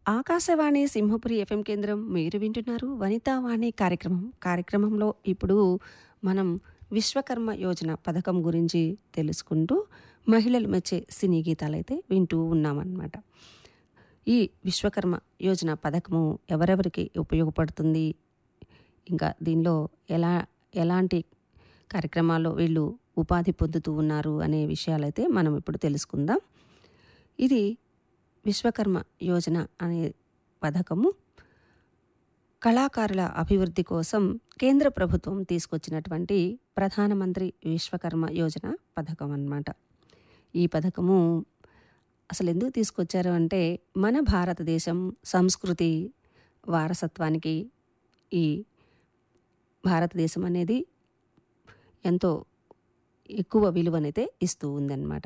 Akashvani Simhapuri FM కేంద్రం మీరు వింటున్నారు వనితావాణి కార్యక్రమం కార్యక్రమంలో ఇప్పుడు మనం విశ్వకర్మ యోజన పథకం గురించి తెలుసుకుంటూ మహిళలు మెచ్చే సినీ గీతాలైతే వింటూ ఉన్నామన్నమాట ఈ విశ్వకర్మ యోజన పథకము ఎవరెవరికి ఉపయోగపడుతుంది ఇంకా దీనిలో ఎలా ఎలాంటి కార్యక్రమాల్లో వీళ్ళు ఉపాధి పొందుతూ ఉన్నారు అనే విషయాలైతే మనం ఇప్పుడు తెలుసుకుందాం ఇది విశ్వకర్మ యోజన అనే పథకము కళాకారుల అభివృద్ధి కోసం కేంద్ర ప్రభుత్వం తీసుకొచ్చినటువంటి ప్రధానమంత్రి విశ్వకర్మ యోజన పథకం అన్నమాట ఈ పథకము అసలు ఎందుకు తీసుకొచ్చారు అంటే మన భారతదేశం సంస్కృతి వారసత్వానికి ఈ భారతదేశం అనేది ఎంతో ఎక్కువ విలువనైతే ఇస్తూ ఉందన్నమాట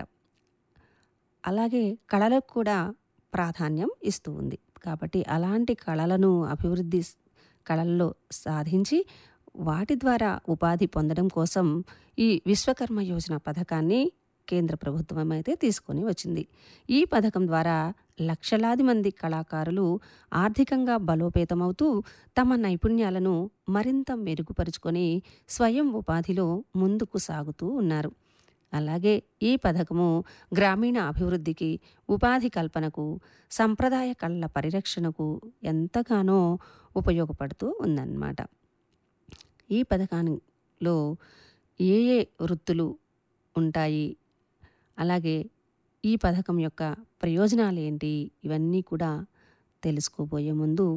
అలాగే కళలకు కూడా ప్రాధాన్యం ఇస్తూ ఉంది కాబట్టి అలాంటి కళలను అభివృద్ధి స్- కళల్లో సాధించి వాటి ద్వారా ఉపాధి పొందడం కోసం ఈ విశ్వకర్మ యోజన పథకాన్ని కేంద్ర ప్రభుత్వం అయితే తీసుకొని వచ్చింది ఈ పథకం ద్వారా లక్షలాది మంది కళాకారులు ఆర్థికంగా బలోపేతమవుతూ తమ నైపుణ్యాలను మరింత మెరుగుపరుచుకొని స్వయం ఉపాధిలో ముందుకు సాగుతూ ఉన్నారు అలాగే ఈ పథకము గ్రామీణ అభివృద్ధికి ఉపాధి కల్పనకు సంప్రదాయ కళల పరిరక్షణకు ఎంతగానో ఉపయోగపడుతూ ఉందన్నమాట ఈ పథకంలో ఏ ఏ వృత్తులు ఉంటాయి అలాగే ఈ పథకం యొక్క ప్రయోజనాలు ఏంటి ఇవన్నీ కూడా తెలుసుకోబోయే ముందు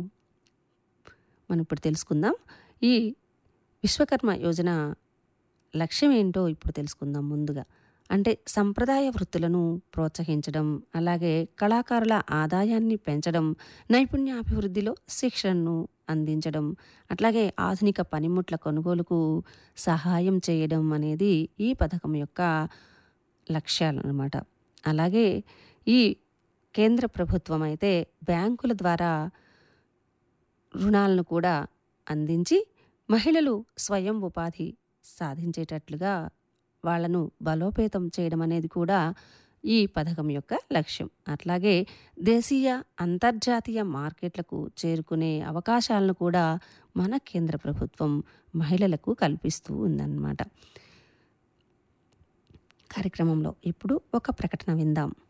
మనం ఇప్పుడు తెలుసుకుందాం ఈ విశ్వకర్మ యోజన లక్ష్యం ఏంటో ఇప్పుడు తెలుసుకుందాం ముందుగా అంటే సంప్రదాయ వృత్తులను ప్రోత్సహించడం అలాగే కళాకారుల ఆదాయాన్ని పెంచడం నైపుణ్యాభివృద్ధిలో శిక్షణను అందించడం అట్లాగే ఆధునిక పనిముట్ల కొనుగోలుకు సహాయం చేయడం అనేది ఈ పథకం యొక్క లక్ష్యాలు అన్నమాట అలాగే ఈ కేంద్ర ప్రభుత్వం అయితే బ్యాంకుల ద్వారా రుణాలను కూడా అందించి మహిళలు స్వయం ఉపాధి సాధించేటట్లుగా వాళ్ళను బలోపేతం చేయడం అనేది కూడా ఈ పథకం యొక్క లక్ష్యం అట్లాగే దేశీయ అంతర్జాతీయ మార్కెట్లకు చేరుకునే అవకాశాలను కూడా మన కేంద్ర ప్రభుత్వం మహిళలకు కల్పిస్తూ ఉందన్నమాట కార్యక్రమంలో ఇప్పుడు ఒక ప్రకటన విందాం